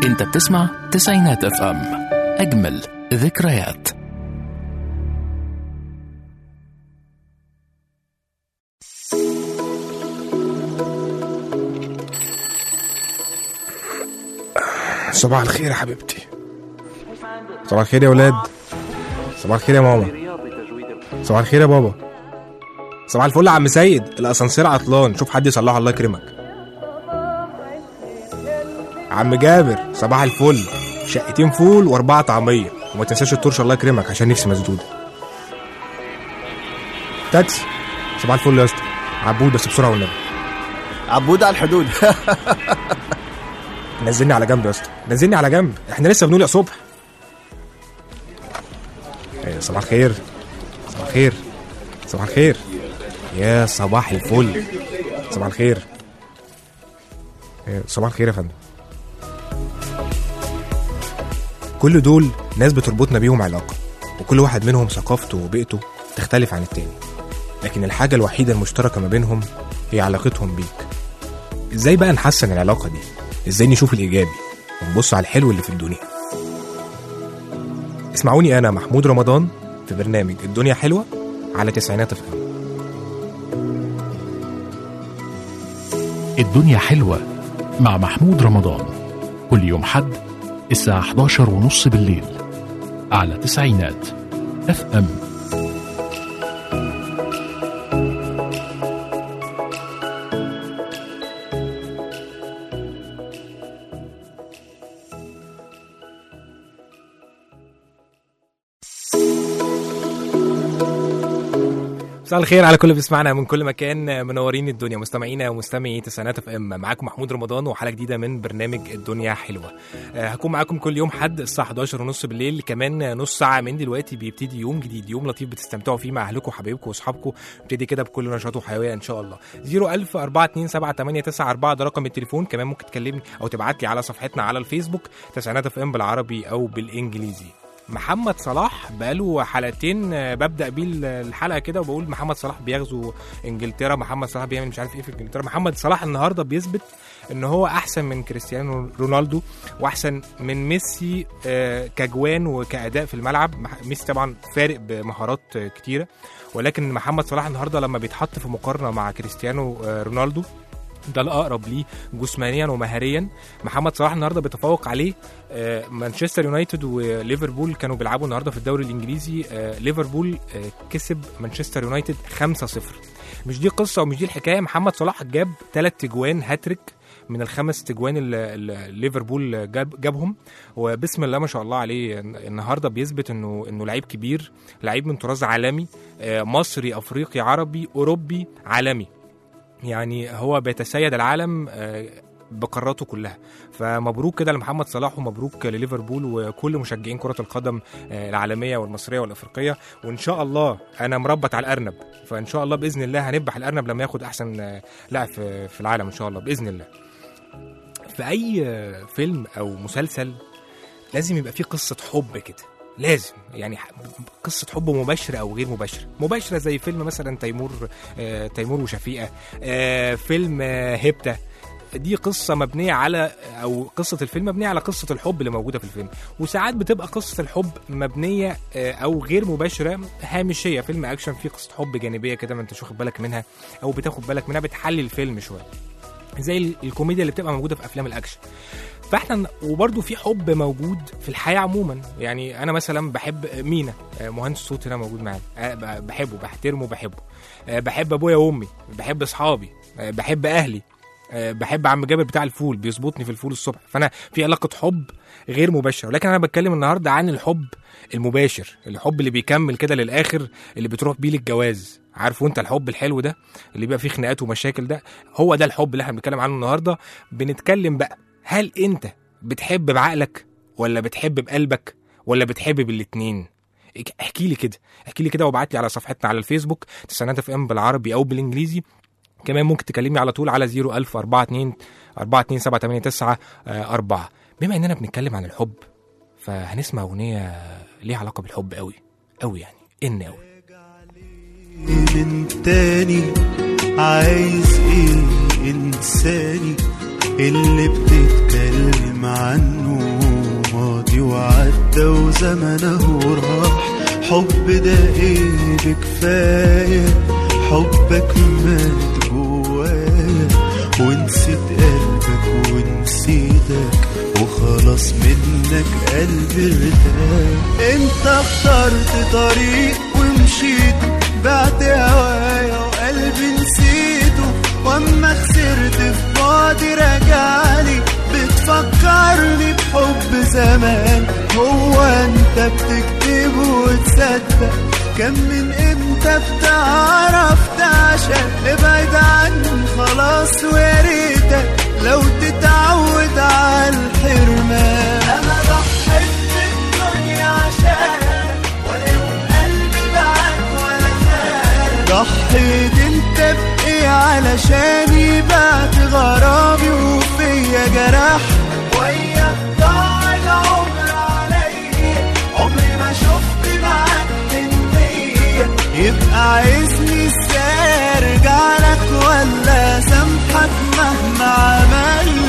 انت بتسمع تسعينات اف ام اجمل ذكريات صباح الخير يا حبيبتي صباح الخير يا ولاد صباح الخير يا ماما صباح الخير يا بابا صباح الفل يا عم سيد الاسانسير عطلان شوف حد يصلحه الله يكرمك عم جابر صباح الفل شقتين فول واربعه طعميه وما تنساش الترش الله يكرمك عشان نفسي مسدوده تاكسي صباح الفل يا اسطى عبود بس بسرعه والنبي عبود على الحدود نزلني على جنب يا اسطى نزلني على جنب احنا لسه بنقول يا صبح إيه، صباح الخير صباح الخير صباح الخير يا صباح الفل صباح الخير إيه، صباح الخير يا فندم كل دول ناس بتربطنا بيهم علاقة وكل واحد منهم ثقافته وبيئته تختلف عن التاني لكن الحاجة الوحيدة المشتركة ما بينهم هي علاقتهم بيك ازاي بقى نحسن العلاقة دي ازاي نشوف الايجابي ونبص على الحلو اللي في الدنيا اسمعوني انا محمود رمضان في برنامج الدنيا حلوه على تسعينات اف ام الدنيا حلوة مع محمود رمضان كل يوم حد الساعة 11 ونص بالليل على تسعينات اف ام مساء الخير على كل اللي بيسمعنا من كل مكان منورين الدنيا مستمعينا ومستمعي تسعينات اف ام معاكم محمود رمضان وحلقه جديده من برنامج الدنيا حلوه آه، هكون معاكم كل يوم حد الساعه 11 ونص بالليل كمان نص ساعه من دلوقتي بيبتدي يوم جديد يوم لطيف بتستمتعوا فيه مع اهلكم وحبايبكم واصحابكم ابتدي كده بكل نشاط وحيويه ان شاء الله 01000 427 ده رقم التليفون كمان ممكن تكلمني او تبعت لي على صفحتنا على الفيسبوك تسعينات اف ام بالعربي او بالانجليزي محمد صلاح بقاله حلقتين آه، ببدا بيه الحلقه كده وبقول محمد صلاح بيغزو انجلترا محمد صلاح بيعمل مش عارف ايه في انجلترا محمد صلاح النهارده بيثبت ان هو احسن من كريستيانو رونالدو واحسن من ميسي آه، كجوان وكاداء في الملعب مح- ميسي طبعا فارق بمهارات آه، كتيره ولكن محمد صلاح النهارده لما بيتحط في مقارنه مع كريستيانو آه، رونالدو ده الاقرب ليه جسمانيا ومهاريا محمد صلاح النهارده بيتفوق عليه آه، مانشستر يونايتد وليفربول كانوا بيلعبوا النهارده في الدوري الانجليزي آه، ليفربول آه، كسب مانشستر يونايتد 5-0 مش دي قصه ومش دي الحكايه محمد صلاح جاب ثلاث تجوان هاتريك من الخمس تجوان اللي اللي ليفربول جاب جابهم وبسم الله ما شاء الله عليه النهارده بيثبت انه انه لعيب كبير لعيب من طراز عالمي آه، مصري افريقي عربي اوروبي عالمي يعني هو بيتسيد العالم آه، بقاراته كلها فمبروك كده لمحمد صلاح ومبروك لليفربول وكل مشجعين كرة القدم آه، العالمية والمصرية والأفريقية وإن شاء الله أنا مربط على الأرنب فإن شاء الله بإذن الله هنذبح الأرنب لما ياخد أحسن آه، لاعب في في العالم إن شاء الله بإذن الله في أي آه، فيلم أو مسلسل لازم يبقى فيه قصة حب كده لازم يعني ح- قصة حب مباشرة أو غير مباشرة مباشرة زي فيلم مثلا تيمور آه، تيمور وشفيقة آه، فيلم آه، هيبتا دي قصة مبنية على أو قصة الفيلم مبنية على قصة الحب اللي موجودة في الفيلم وساعات بتبقى قصة الحب مبنية آه، أو غير مباشرة هامشية فيلم أكشن فيه قصة حب جانبية كده ما أنتش واخد بالك منها أو بتاخد بالك منها بتحلي الفيلم شوية زي ال- الكوميديا اللي بتبقى موجودة في أفلام الأكشن فاحنا وبرده في حب موجود في الحياه عموما يعني انا مثلا بحب مينا آه، مهندس صوت هنا موجود معانا آه، ب- بحبه بحترمه بحبه آه، بحب ابويا وامي بحب اصحابي آه، بحب اهلي آه، بحب عم جابر بتاع الفول بيظبطني في الفول الصبح فانا في علاقه حب غير مباشره ولكن انا بتكلم النهارده عن الحب المباشر الحب اللي بيكمل كده للاخر اللي بتروح بيه للجواز عارفوا انت الحب الحلو ده اللي بيبقى فيه خناقات ومشاكل ده هو ده الحب اللي احنا بنتكلم عنه النهارده بنتكلم بقى هل انت بتحب بعقلك ولا بتحب بقلبك ولا بتحب بالاتنين اك- احكي لي كده احكي لي كده وابعت لي على صفحتنا على الفيسبوك تسعينات اف ام بالعربي او بالانجليزي كمان ممكن تكلمني على طول على 01000 42 42 789 4 بما اننا بنتكلم عن الحب فهنسمع اغنيه ليها علاقه بالحب قوي قوي يعني ان قوي من تاني عايز ايه انساني اللي بتتكلم عنه ماضي وعدى وزمنه راح حب ده ايه بكفاية حبك مات جوايا ونسيت قلبك ونسيتك وخلاص منك قلبي ارتاح انت اخترت طريق ومشيت بعت هوايا وقلبي نسيته واما خسرت في بعدي رجعلي بتفكرني بحب زمان هو انت بتكتب وتصدق كم من امتى بتعرف تعشق ابعد عني خلاص ويا ريتك لو تتعود على الحرمان انا ضحيت بالدنيا عشانك ولا يوم قلبي معاك ولا كان ضحيت انت بايه علشاني بعت غرامي وفيا جرح وياك ضاع العمر عليا عمري ما شفت معاك حنية يبقى عايزني ازاي ارجع لك ولا سامحك مهما عملت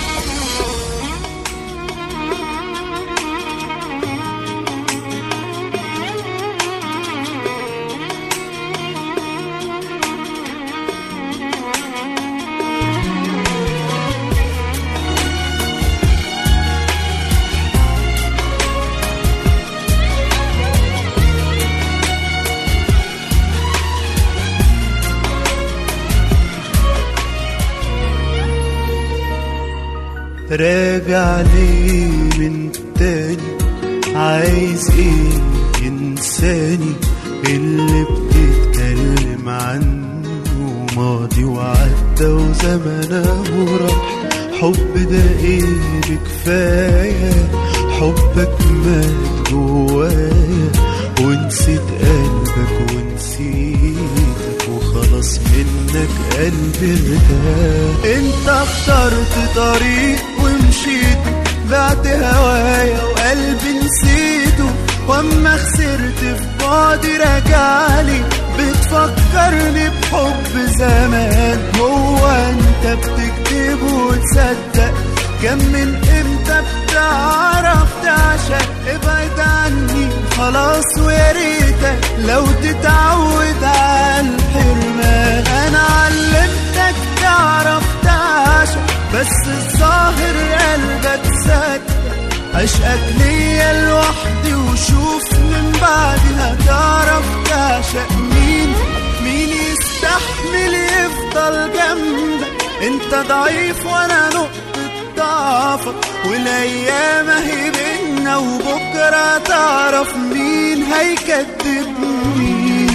راجع ليه من تاني عايز ايه ينساني اللي بتتكلم عنه ماضي وعدى وزمنه راح حب ده ايه بكفاية حبك مات جوايا ونسيت قلبك ونسيتك وخلاص منك قلبي ارتاح انت اخترت طريق ومشيت بعت هوايا وقلبي نسيته واما خسرت في بعدي رجعلي بتفكرني بحب زمان هو انت بتكتب وتصدق كم من امتى بتعرف تعشق ابعد عني خلاص ويا ريتك لو تتعود على الحرمان انا علمتك تعرف تعشق بس الظاهر قلبك صدق عشقك ليا لوحدي وشوف من بعدي هتعرف تعشق مين مين يستحمل يفضل جنبك انت ضعيف وانا نقطة ضعفك والايام اهي بينا وبكرة تعرف مين هيكذب مين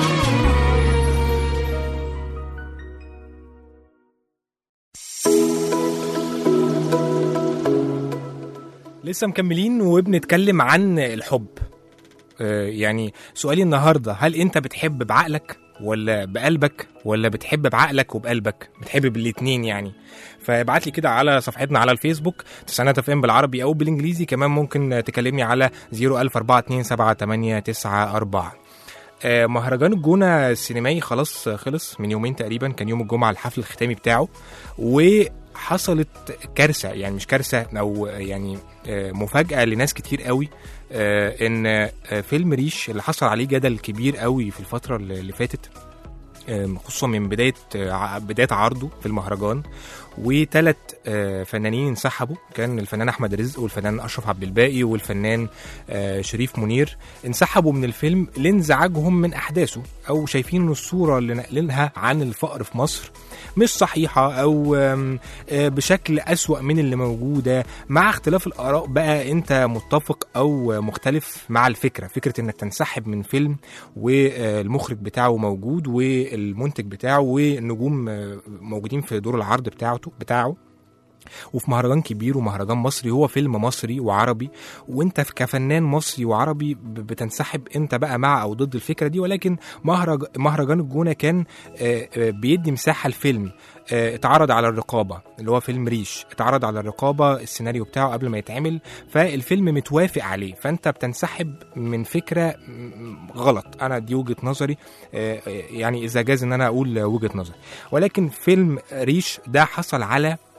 لسه مكملين وبنتكلم عن الحب آه، يعني سؤالي النهارده هل انت بتحب بعقلك ولا بقلبك ولا بتحب بعقلك وبقلبك بتحب بالاتنين يعني فابعت لي كده على صفحتنا على الفيسبوك تسعينات اف ام بالعربي او بالانجليزي كمان ممكن تكلمني على 010427889 آه، مهرجان الجونة السينمائي خلاص خلص من يومين تقريبا كان يوم الجمعة الحفل الختامي بتاعه وحصلت كارثة يعني مش كارثة أو يعني آه، مفاجأة لناس كتير قوي آه، إن آه، فيلم ريش اللي حصل عليه جدل كبير قوي في الفترة اللي اللي فاتت آم، خصوصا من بدايه آه، ع- بدايه عرضه في المهرجان وثلاث فنانين انسحبوا كان الفنان احمد رزق والفنان اشرف عبد الباقي والفنان آه، شريف منير انسحبوا من الفيلم لانزعاجهم من احداثه او شايفين ان الصوره اللي ناقلينها عن الفقر في مصر مش صحيحه او آم، آه، بشكل اسوا من اللي موجوده مع اختلاف الاراء بقى انت متفق او مختلف مع الفكره فكره انك تنسحب من فيلم والمخرج بتاعه موجود والمنتج بتاعه والنجوم آه، موجودين في دور العرض بتاعته بتاعه وفي مهرجان كبير ومهرجان مصري هو فيلم مصري وعربي وانت ف- كفنان مصري وعربي ب- بتنسحب انت بقى مع او ضد الفكره دي ولكن مهرج مهرجان الجونه كان آه، آه، بيدي مساحه الفيلم آه، اتعرض على الرقابه اللي هو فيلم ريش اتعرض على الرقابه السيناريو بتاعه قبل ما يتعمل فالفيلم متوافق عليه فانت بتنسحب من فكره م- غلط انا دي وجهه نظري آه، آه، يعني اذا جاز ان انا اقول وجهه نظري ولكن فيلم ريش ده حصل على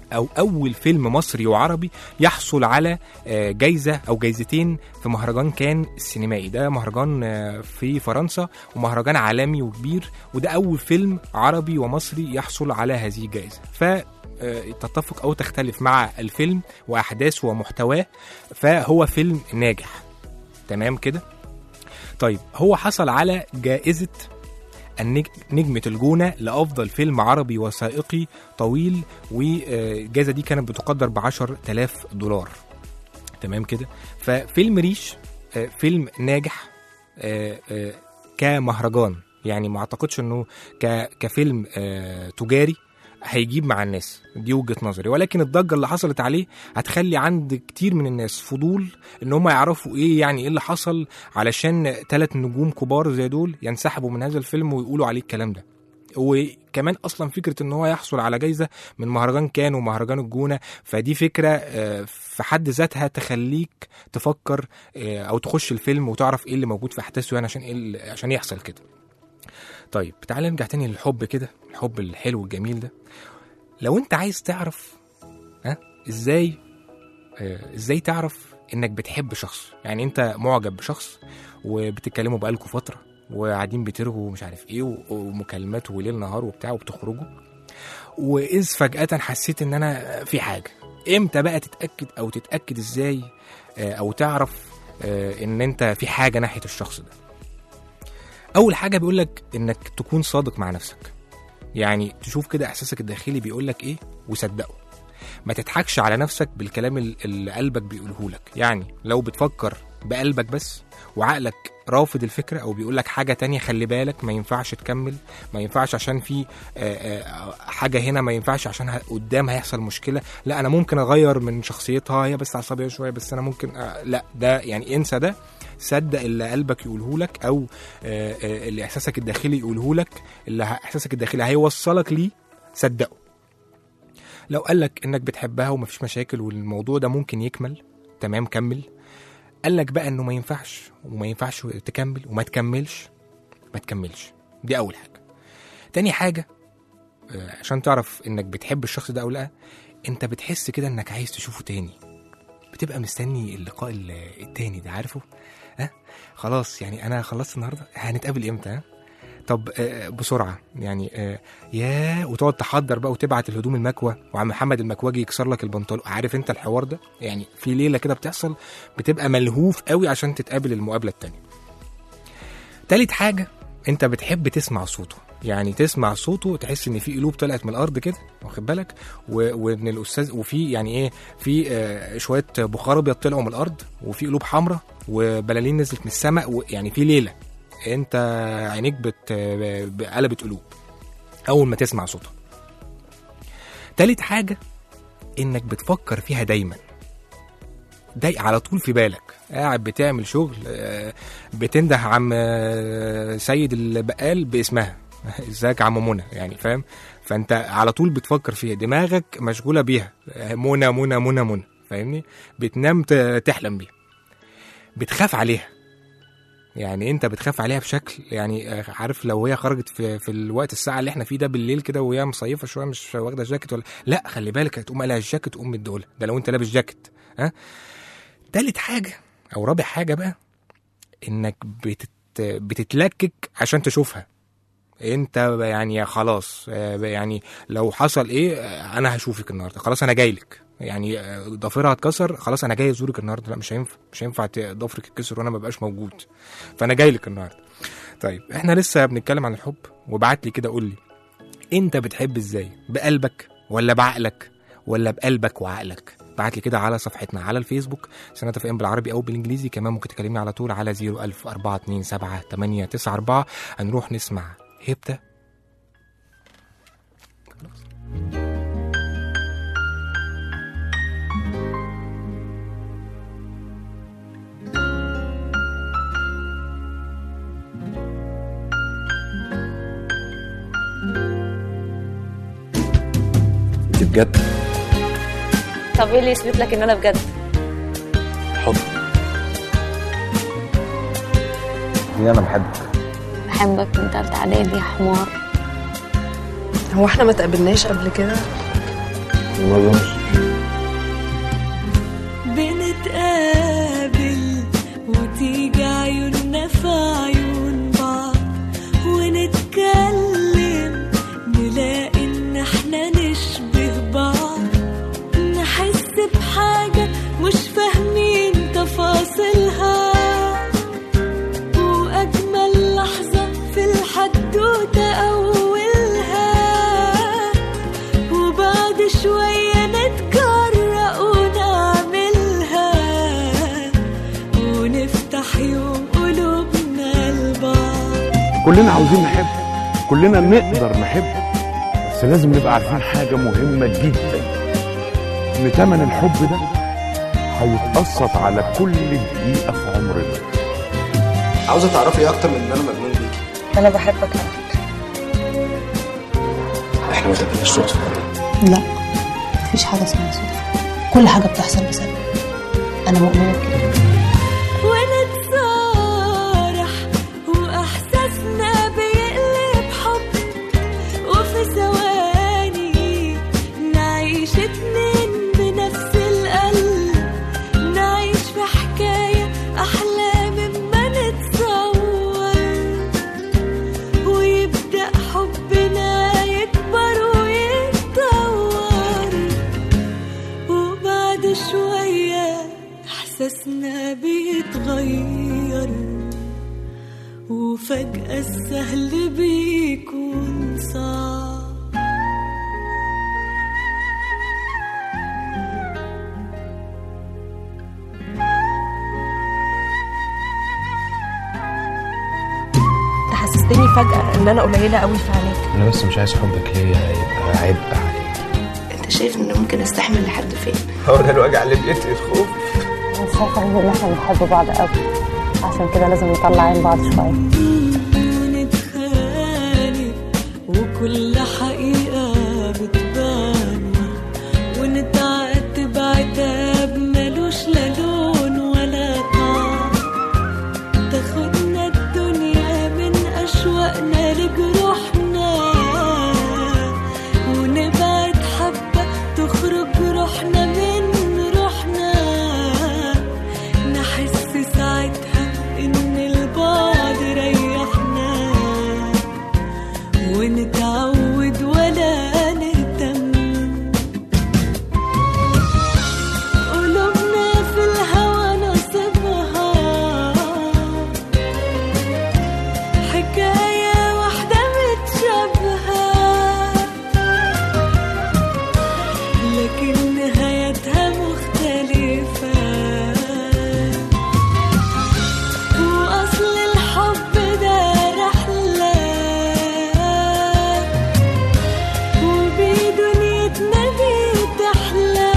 او اول فيلم مصري وعربي يحصل على آه، جايزه او جايزتين في مهرجان كان السينمائي ده مهرجان آه، في فرنسا ومهرجان عالمي وكبير وده اول فيلم عربي ومصري يحصل على هذه الجائزه ف آه، تتفق او تختلف مع الفيلم واحداثه ومحتواه فهو فيلم ناجح تمام كده طيب هو حصل على جائزه النج- نجمة الجونة لأفضل فيلم عربي وثائقي طويل والجائزة دي كانت بتقدر ب 10000 دولار تمام كده ففيلم ريش آه، فيلم ناجح آه، آه، كمهرجان يعني ما اعتقدش انه ك- كفيلم آه، تجاري هيجيب مع الناس دي وجهه نظري ولكن الضجه اللي حصلت عليه هتخلي عند كتير من الناس فضول ان هم يعرفوا ايه يعني ايه اللي حصل علشان ثلاث نجوم كبار زي دول ينسحبوا من هذا الفيلم ويقولوا عليه الكلام ده وكمان اصلا فكره ان هو يحصل على جايزه من مهرجان كان ومهرجان الجونه فدي فكره آه، في حد ذاتها تخليك تفكر آه، او تخش الفيلم وتعرف ايه اللي موجود في احداثه يعني عشان ايه اللي- عشان يحصل كده طيب تعالى نرجع تاني للحب كده الحب الحلو الجميل ده لو انت عايز تعرف ها ازاي آه، ازاي تعرف انك بتحب شخص يعني انت معجب بشخص وبتتكلموا بقالكوا فتره وقاعدين بترغوا ومش عارف ايه و- ومكالمات وليل نهار وبتاع وبتخرجوا واذ فجاه حسيت ان انا في حاجه امتى بقى تتاكد او تتاكد ازاي آه، او تعرف آه، ان انت في حاجه ناحيه الشخص ده اول حاجه بيقول لك انك تكون صادق مع نفسك يعني تشوف كده احساسك الداخلي بيقول لك ايه وصدقه ما تضحكش على نفسك بالكلام ال- اللي قلبك بيقوله لك يعني لو بتفكر بقلبك بس وعقلك رافض الفكره او بيقول لك حاجه تانية خلي بالك ما ينفعش تكمل ما ينفعش عشان في آه، آه، حاجه هنا ما ينفعش عشان ه- قدام هيحصل مشكله لا انا ممكن اغير من شخصيتها هي بس عصبيه شويه بس انا ممكن آه، لا ده يعني انسى ده صدق اللي قلبك يقوله لك او آه، آه، اللي احساسك الداخلي يقوله لك اللي ه- احساسك الداخلي هيوصلك ليه صدقه لو قالك انك بتحبها ومفيش مشاكل والموضوع ده ممكن يكمل تمام كمل قالك بقى انه ما ينفعش وما ينفعش تكمل وما تكملش ما تكملش دي اول حاجه تاني حاجه آه، عشان تعرف انك بتحب الشخص ده او لا انت بتحس كده انك عايز تشوفه تاني بتبقى مستني اللقاء ال- التاني ده عارفه ها خلاص يعني انا خلصت النهارده هنتقابل امتى ها طب آه، بسرعه يعني آه، يا وتقعد تحضر بقى وتبعت الهدوم المكوى وعم محمد المكواجي يكسر لك البنطلون عارف انت الحوار ده يعني في ليله كده بتحصل بتبقى ملهوف قوي عشان تتقابل المقابله التانيه تالت حاجه انت بتحب تسمع صوته يعني تسمع صوته تحس ان في قلوب طلعت من الارض كده واخد بالك و- وان الاستاذ وفي يعني ايه في آه، شويه بخار ابيض طلعوا من الارض وفي قلوب حمراء وبلالين نزلت من السماء يعني في ليله انت عينيك بت ب- قلبت قلوب اول ما تسمع صوته تالت حاجه انك بتفكر فيها دايما داي على طول في بالك قاعد بتعمل شغل آه، بتنده عم آه، سيد البقال باسمها ازيك يا عم منى يعني فاهم فانت على طول بتفكر فيها دماغك مشغوله بيها آه، منى منى منى منى فاهمني بتنام ت- تحلم بيها بتخاف عليها يعني انت بتخاف عليها بشكل يعني آه، عارف لو هي خرجت في في الوقت الساعه اللي احنا فيه ده بالليل كده وهي مصيفه شويه مش واخده جاكيت ولا لا خلي بالك هتقوم قلع الجاكيت تقوم مديهولها ده لو انت لابس جاكيت ها تالت حاجه او رابع حاجه بقى انك بتت بتتلكك عشان تشوفها انت يعني خلاص آه، يعني لو حصل ايه آه، انا هشوفك النهارده خلاص انا جاي لك يعني آه، ضفيرها اتكسر خلاص انا جاي ازورك النهارده لا مش هينفع مش هينفع ت- ضفرك يتكسر وانا ما بقاش موجود فانا جاي لك النهارده طيب احنا لسه بنتكلم عن الحب وبعت لي كده قول لي انت بتحب ازاي بقلبك ولا بعقلك ولا بقلبك وعقلك بعت لي كده على صفحتنا على الفيسبوك سنة اف ام بالعربي او بالانجليزي كمان ممكن تكلمني على طول على 01000 427 894 هنروح نسمع هبته انت بجد طب ايه اللي يثبت لك ان انا بجد حب دي انا بحبك بحبك من تالتة اعدادي يا حمار هو احنا ما تقابلناش قبل كده ما اظنش بنتقابل وتيجي عيوننا في عيون بعض ونتكلم نلاقي ان احنا نشبه بعض نحس بحاجة مش فاهمين تفاصيلها وأجمل لحظة في الحدوتة أولها وبعد شوية نتجرأ ونعملها ونفتح يوم قلوبنا لبعض كلنا عاوزين نحب كلنا نقدر نحب بس لازم نبقى عارفين حاجة مهمة جدا إن تمن الحب ده هيتقسط على كل دقيقة في عمرنا عاوزه تعرفي ايه اكتر من ان انا مجنون بيكي انا بحبك على فكره احنا ما تبقاش صدفه لا مفيش حاجة اسمها صدفة كل حاجة بتحصل بسبب أنا مؤمنة بكده ونتصارح وإحساسنا بيقلب حب وفي ثواني نعيش اتنين بنفس القلب نعيش في حكاية أحلى مما نتصور ويبدأ حبنا يكبر ويتطور وبعد شوية إحساسنا بيتغير وفجأة السهل بيكون صعب تحسستني فجأة إن أنا قليلة قوي في عينيك انا بس مش عايز حبك ليا يبقى عبء عليك أنت شايف إن ممكن أستحمل لحد فين؟ هو ده الوجع اللي بيقتل الخوف انا شايفه ان احنا بنحب بعض قوي عشان كده لازم نطلع عين بعض شويه ونتخانق وكل حقيقة بتبان ونتعاتب عتاب ملوش لا لون ولا طعم تاخدنا الدنيا من أشواقنا لجروحنا ونبعد حبة تخرج روحنا من روحنا نحس ساعتها إن البعد ريحنا ونتعود ولا نهتم قلوبنا في الهوى نصيبها حكاية واحدة متشابهة لكن نهايتها مختلفة وأصل الحب ده رحلة وبيه دنيتنا دي تحلى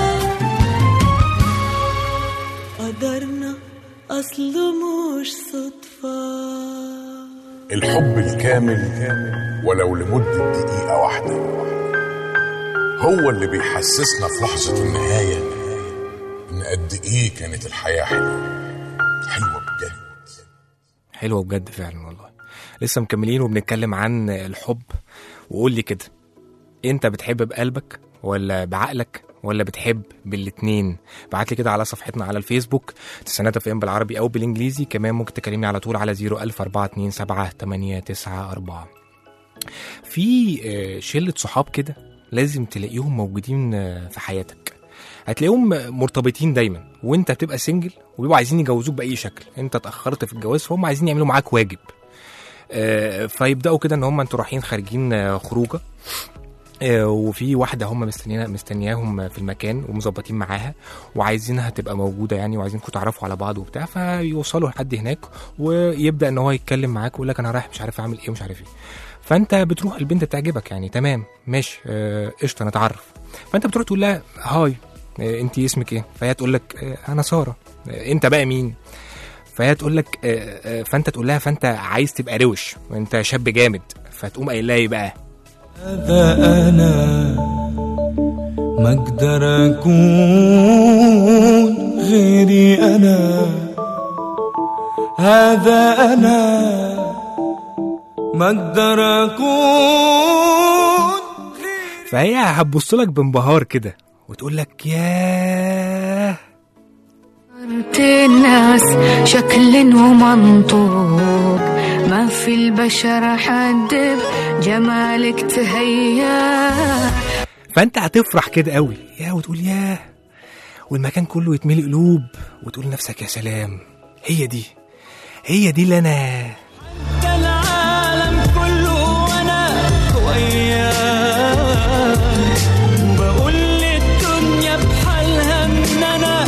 قدرنا أصله مش صدفة الحب الكامل ولو لمدة دقيقة واحدة هو اللي بيحسسنا في لحظة النهاية إن قد إيه كانت الحياة حلوة حلوة بجد حلوة بجد فعلا والله لسه مكملين وبنتكلم عن الحب وقول لي كده انت بتحب بقلبك ولا بعقلك ولا بتحب بالاتنين بعت لي كده على صفحتنا على الفيسبوك تسعينات اف ام بالعربي او بالانجليزي كمان ممكن تكلمني على طول على 01427 في آه، شلة صحاب كده لازم تلاقيهم موجودين آه، في حياتك هتلاقيهم مرتبطين دايما وانت بتبقى سنجل وبيبقوا عايزين يجوزوك باي شكل انت اتاخرت في الجواز فهم عايزين يعملوا معاك واجب آه، فيبداوا كده ان هم انتوا رايحين خارجين آه، خروجه آه، وفي واحده هم مستنينا مستنياهم في المكان ومظبطين معاها وعايزينها تبقى موجوده يعني وعايزينكم تعرفوا على بعض وبتاع فيوصلوا لحد هناك ويبدا ان هو يتكلم معاك ويقول لك انا رايح مش عارف اعمل ايه ومش عارف ايه فانت بتروح البنت بتعجبك يعني تمام ماشي آه، قشطه نتعرف فانت بتروح تقول لها هاي انت اسمك ايه فهي تقول لك آه، انا ساره آه، انت بقى مين فهي تقول لك آه، آه، فانت تقول لها فانت عايز تبقى روش وانت شاب جامد فتقوم قايل لها ايه بقى هذا أنا ما أقدر أكون غيري أنا هذا أنا ما أقدر أكون فهي هتبص لك بانبهار كده وتقول لك ياه الناس شكل ومنطوق ما في البشر حد بجمالك تهيأ فانت هتفرح كده قوي يا وتقول ياه والمكان كله يتملي قلوب وتقول لنفسك يا سلام هي دي هي دي اللي انا ده العالم كله وانا وياك وبقول للدنيا بحالها ان انا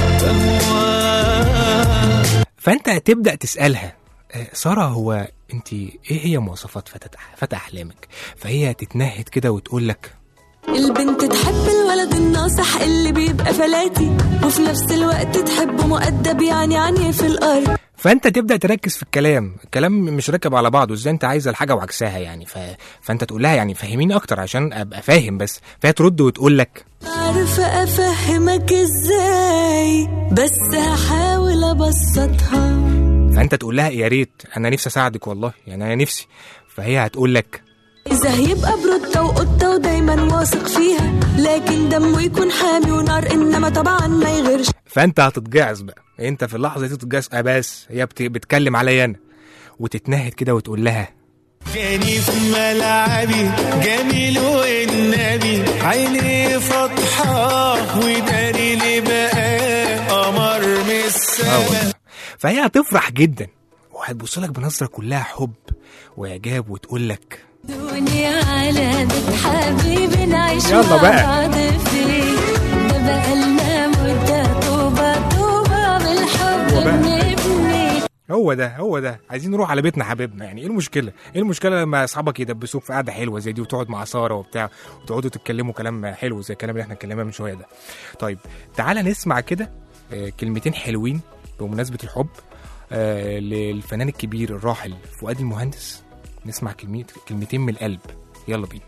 بهواك فانت هتبدا تسالها آه، ساره هو انت ايه هي مواصفات فتى فتى احلامك فهي تتنهد كده وتقول لك البنت تحب الولد الناصح اللي بيبقى فلاتي وفي نفس الوقت تحبه مؤدب يعني عني في الأرض فانت تبدا تركز في الكلام الكلام مش راكب على بعضه ازاي انت عايزه الحاجه وعكسها يعني ف... فانت تقول لها يعني فهميني اكتر عشان ابقى فاهم بس فهي ترد وتقول لك عارفة أفهمك إزاي بس هحاول أبسطها فانت تقول لها يا ريت انا نفسي اساعدك والله يعني انا نفسي فهي هتقول لك إذا هيبقى برودة وقطة ودايما واثق فيها لكن دمه يكون حامي ونار إنما طبعا ما يغيرش فانت هتتجعص بقى انت في اللحظه دي تتجعص آه بس هي بت... بتكلم عليا انا وتتنهد كده وتقول لها جاني في ملعبي جميل والنبي عيني فاتحة وداري لي بقى قمر من اه السما والله. فهي هتفرح جدا وهتبص لك بنظره كلها حب واعجاب وتقول لك دنيا على بيت حبيبي نعيش يلا مع بقى. بعض فيه ده بقالنا مدة طوبة طوبة بالحب هو بقى. بنبني هو ده هو ده عايزين نروح على بيتنا حبيبنا يعني ايه المشكله ايه المشكله لما اصحابك يدبسوك في قعده حلوه زي دي وتقعد مع ساره وبتاع وتقعدوا تتكلموا كلام حلو زي الكلام اللي احنا اتكلمنا من شويه ده طيب تعالى نسمع كده آه، كلمتين حلوين بمناسبه الحب آه، للفنان الكبير الراحل فؤاد المهندس نسمع كلمة كلمتين من القلب يلا بينا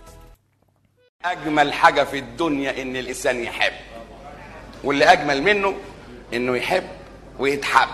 اجمل حاجه في الدنيا ان الانسان يحب واللي اجمل منه انه يحب ويتحب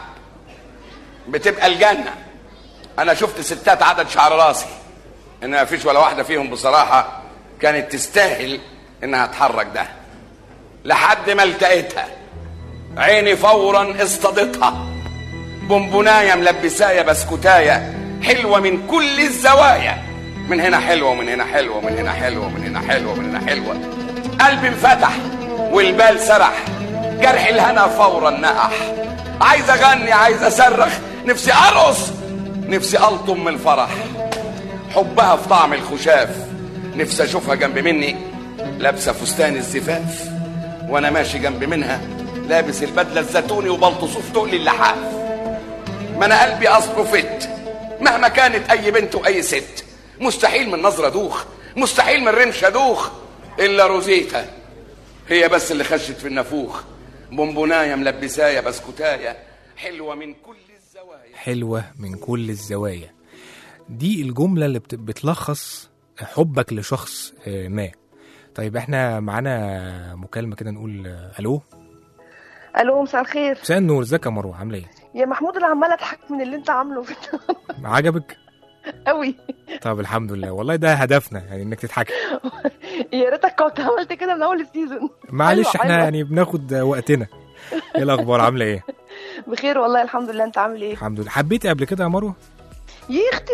بتبقى الجنه انا شفت ستات عدد شعر راسي ان ما فيش ولا واحده فيهم بصراحه كانت تستاهل انها تحرك ده لحد ما التقيتها عيني فورا اصطادتها بونبونايه ملبسايه بسكوتايه حلوه من كل الزوايا من هنا حلوه ومن هنا حلوه ومن هنا حلوه ومن هنا حلوه ومن هنا حلوه قلبي انفتح والبال سرح جرح الهنا فورا نقح عايز اغني عايز اصرخ نفسي ارقص نفسي الطم من الفرح حبها في طعم الخشاف نفسي اشوفها جنب مني لابسه فستان الزفاف وانا ماشي جنب منها لابس البدله الزيتوني وبلطصوف تقلي اللحاف ما انا قلبي اصله فت مهما كانت اي بنت واي ست مستحيل من نظره دوخ مستحيل من رمشه دوخ الا روزيتا هي بس اللي خشت في النافوخ بونبونايه ملبسايه بسكوتايه حلوه من كل الزوايا حلوة من كل الزوايا دي الجملة اللي بت- بتلخص حبك لشخص آه، ما طيب احنا معانا مكالمة كده نقول آه، الو الو مساء الخير مساء النور ازيك يا مروه عامله ايه يا محمود انا عماله اضحك من اللي انت عامله عجبك قوي طب الحمد لله والله ده هدفنا يعني انك تضحكي يا ريتك كنت عملت كده من اول السيزون معلش حلوة، احنا حلوة. يعني بناخد آه، وقتنا ايه الاخبار عامله ايه بخير والله الحمد لله انت عامل ايه الحمد لله حبيتي قبل كده يا مروه يا اختي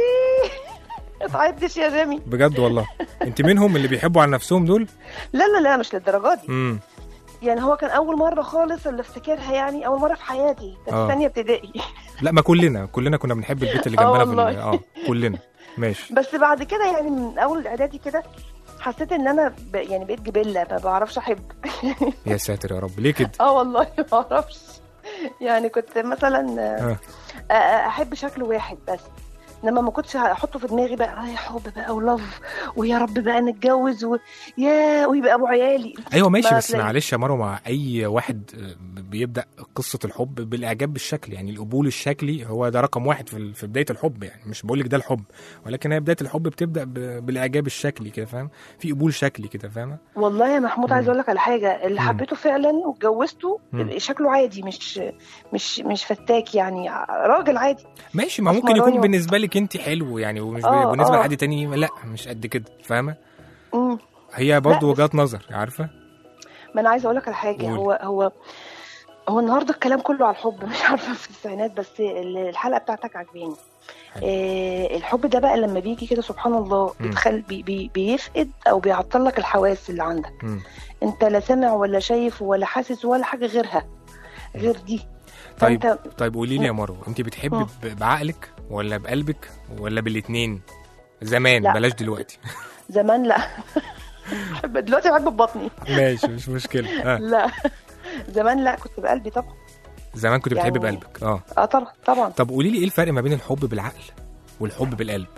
اتعدش يا جامي بجد والله انت منهم اللي بيحبوا على نفسهم دول لا لا لا مش للدرجه دي امم يعني هو كان اول مره خالص اللي افتكرها يعني اول مره في حياتي كانت آه. في ثانيه ابتدائي لا ما كلنا كلنا كنا بنحب البيت اللي آه جنبنا في ال- والله. اه كلنا ماشي بس بعد كده يعني من اول الاعدادي كده حسيت ان انا ب... يعني بقيت جبله ما بعرفش احب يا ساتر يا رب ليه كده اه والله ما اعرفش يعني كنت مثلا آه. آه، آه، احب شكل واحد بس انما ما كنتش هحطه في دماغي بقى آه يا حب بقى ولف ويا رب بقى نتجوز و... يا ويبقى ابو عيالي ايوه ماشي ما بس تلاقي- معلش يا مروه مع اي واحد آه، بيبدا قصه الحب بالاعجاب بالشكل يعني القبول الشكلي هو ده رقم واحد في ال- في بدايه الحب يعني مش بقول لك ده الحب ولكن هي بدايه الحب بتبدا ب- بالاعجاب الشكلي كده فاهم في قبول شكلي كده فاهمه والله يا محمود عايز اقول لك على حاجه اللي مم. حبيته فعلا واتجوزته مم. شكله عادي مش مش مش فتاك يعني راجل عادي ماشي ما ممكن أسمراني يكون و- بالنسبه لك انت حلو يعني ومش آه، بالنسبه آه. لحد تاني لا مش قد كده فاهمه مم. هي برضه لا، وجهات نظر عارفه ما انا عايزه اقول لك على حاجه قولي. هو هو هو النهارده الكلام كله على الحب مش عارفه في التسعينات بس ال- الحلقه بتاعتك عجباني آه الحب ده بقى لما بيجي كده سبحان الله مم. بتخل بي بي بيفقد او بيعطل لك الحواس اللي عندك مم. انت لا سامع ولا شايف ولا حاسس ولا حاجه غيرها غير دي طيب فأنت- طيب قولي لي يا مروه انت بتحبي مم. ب- بعقلك ولا بقلبك ولا بالاثنين زمان لا. بلاش دلوقتي زمان لا بحب- دلوقتي بحب ببطني ماشي مش مشكله آه. لا زمان لا كنت بقلبي طبعا زمان كنت بتحبي يعني- بقلبك اه اه طبعا طبعا طب قولي لي ايه الفرق ما بين الحب بالعقل والحب بالقلب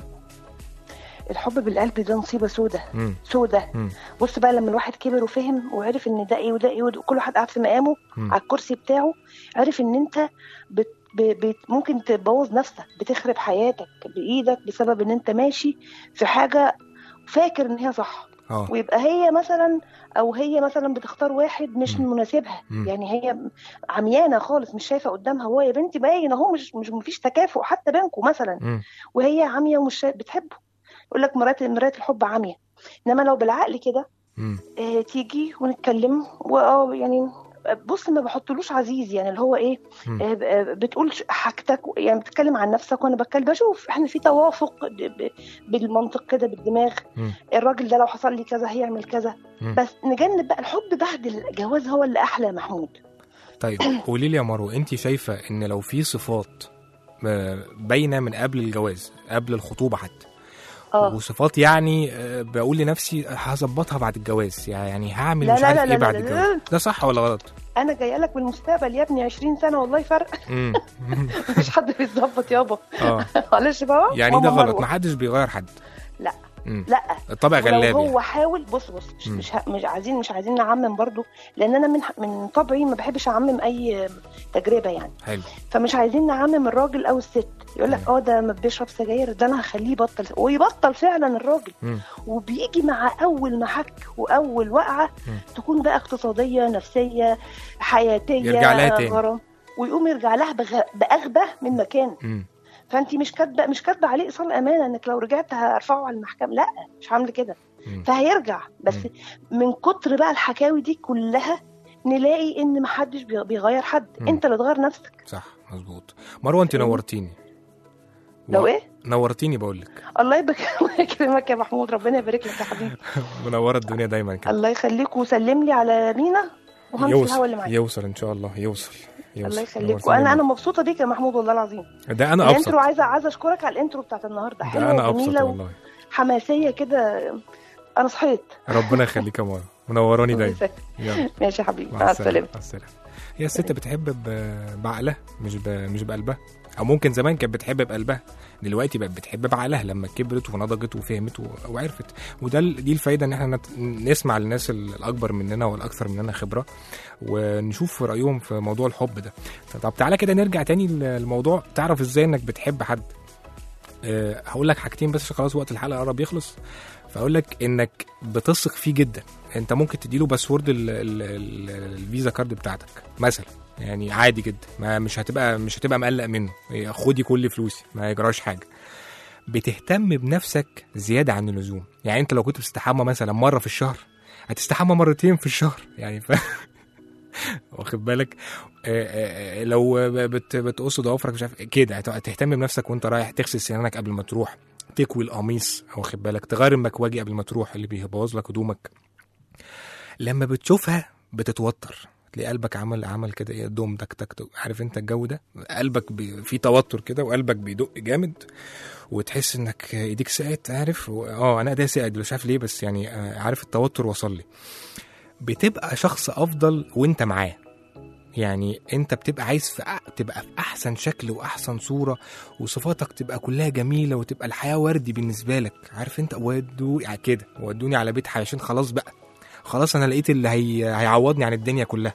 الحب بالقلب ده نصيبه سودة مم. سودة مم. بص بقى لما الواحد كبر وفهم وعرف ان ده ايه وده ايه وده- وكل واحد قاعد في مقامه مم. على الكرسي بتاعه عرف ان انت بت ب... بت ممكن تبوظ نفسك بتخرب حياتك بايدك بسبب ان انت ماشي في حاجه فاكر ان هي صح اه ويبقى هي مثلا او هي مثلا بتختار واحد مش مناسبها مم. يعني هي عميانه خالص مش شايفه قدامها هو يا بنتي باين اهو مش مش مفيش تكافؤ حتى بينكم مثلا مم. وهي عاميه ومش شا- بتحبه يقول لك مرات مرات الحب عاميه انما لو بالعقل كده مم. آه تيجي ونتكلم واه يعني بص ما بحطلوش عزيز يعني اللي هو ايه مم. آه ب- آه بتقول ش- حاجتك يعني بتتكلم عن نفسك وانا بتكلم بشوف احنا في توافق ب- ب- بالمنطق كده بالدماغ مم. الراجل ده لو حصل لي كذا هيعمل كذا مم. بس نجنب بقى الحب بعد الجواز هو اللي احلى يا محمود طيب قولي لي يا مروه انت شايفه ان لو في صفات آه، باينه من قبل الجواز قبل الخطوبه حتى اه وصفات يعني آه، بقول لنفسي هظبطها بعد الجواز يعني هعمل لا مش لا عارف لا ايه لا بعد لا لا الجواز لا. ده صح ولا غلط انا جايه لك بالمستقبل يا ابني 20 سنه والله فرق مم. مفيش حد بيتظبط يابا اه معلش بقى يعني ده ماما غلط مروة. ما حدش بيغير حد لا مم. لا الطبع ولو غلاب هو يعني حاول بص بص مش مم. مش, ه- مش عايزين مش عايزين نعمم برضو لان انا من من طبعي ما بحبش اعمم اي تجربه يعني حلو فمش عايزين نعمم الراجل او الست يقول لك اه ده ما بيشرب سجاير ده انا هخليه يبطل ويبطل فعلا الراجل مم. وبيجي مع اول محك واول وقعه مم. تكون بقى اقتصاديه نفسيه حياتيه يرجع لها تاني. غرام ويقوم يرجع لها بغ... باغبى من مكان مم. فانت مش كاتبه مش كاتبه عليه ايصال امانه انك لو رجعت هرفعه على المحكمه لا مش هعمل كده مم. فهيرجع بس من كتر بقى الحكاوي دي كلها نلاقي ان محدش بي- بيغير حد مم. انت اللي تغير نفسك صح مظبوط مروه انت نورتيني لو ايه نورتيني بقول لك الله يبارك الله يكرمك يا محمود ربنا يبارك لك يا حبيبي منوره الدنيا دايما كده الله يخليك وسلم لي على مينا وهمشي الهوا اللي يوصل معاك يوصل ان شاء الله يوصل يوصل الله يخليك نورتيني وانا انا جدا. مبسوطه بيك يا محمود والله العظيم ده انا ابسط الانترو عايزه عايزه اشكرك على الانترو بتاعت النهارده ده حلوه انا ابسط وجميله والله وحماسيه كده انا صحيت ربنا يخليك يا مروه منوراني الله دايما يسعدك. يلا ماشي يا حبيبي مع السلامه مع السلامه هي الست بتحب ب- بعقلها مش ب... مش بقلبها او ممكن زمان كانت بتحب بقلبها دلوقتي بقت بتحب بعقلها لما كبرت ونضجت وفهمت و... وعرفت وده ال- دي الفايده ان احنا نت... نسمع للناس ال- الاكبر مننا والاكثر مننا خبره ونشوف رايهم في موضوع الحب ده طب تعالى كده نرجع تاني للموضوع تعرف ازاي انك بتحب حد أه هقول لك حاجتين بس عشان خلاص وقت الحلقه قرب يخلص فاقول لك انك بتثق فيه جدا انت ممكن تديله باسورد ال- ال- ال- الفيزا كارد بتاعتك مثلا يعني عادي جدا ما مش هتبقى مش هتبقى مقلق منه إيه، خدي كل فلوسي ما يجراش حاجه بتهتم بنفسك زياده عن اللزوم يعني انت لو كنت بتستحمى مثلا مره في الشهر هتستحمى مرتين في الشهر يعني ف... واخد بالك آه، آه، آه، لو بت بتقص ضوافرك مش عارف كده هت- هتهتم بنفسك وانت رايح تغسل سنانك قبل ما تروح تكوي القميص واخد بالك تغير المكواجي قبل ما تروح اللي بيبوظ لك هدومك لما بتشوفها بتتوتر تلاقي قلبك عمل عمل كده ايه دوم تك تك تك عارف انت الجو ده قلبك بي في توتر كده وقلبك بيدق جامد وتحس انك ايديك سقت عارف و- اه انا ايديا سقت مش عارف ليه بس يعني آه، عارف التوتر وصل لي بتبقى شخص افضل وانت معاه يعني انت بتبقى عايز في أ... تبقى في احسن شكل واحسن صوره وصفاتك تبقى كلها جميله وتبقى الحياه وردي بالنسبه لك عارف انت ودو يعني كده ودوني على بيت حياشين خلاص بقى خلاص انا لقيت اللي هي... هيعوضني عن الدنيا كلها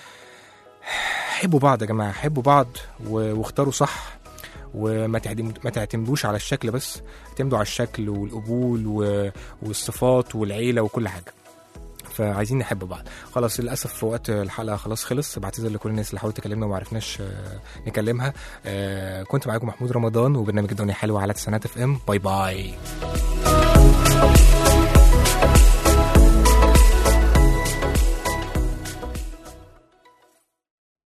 حبوا بعض يا جماعه حبوا بعض و... واختاروا صح وما تعتمد... ما تعتمدوش على الشكل بس اعتمدوا على الشكل والقبول و... والصفات والعيله وكل حاجه فعايزين نحب بعض خلاص للاسف في وقت الحلقه خلاص خلص بعتذر لكل الناس اللي حاولت تكلمنا وما عرفناش آه، نكلمها آه، كنت معاكم محمود رمضان وبرنامج الدنيا حلوه على تسعينات اف ام باي باي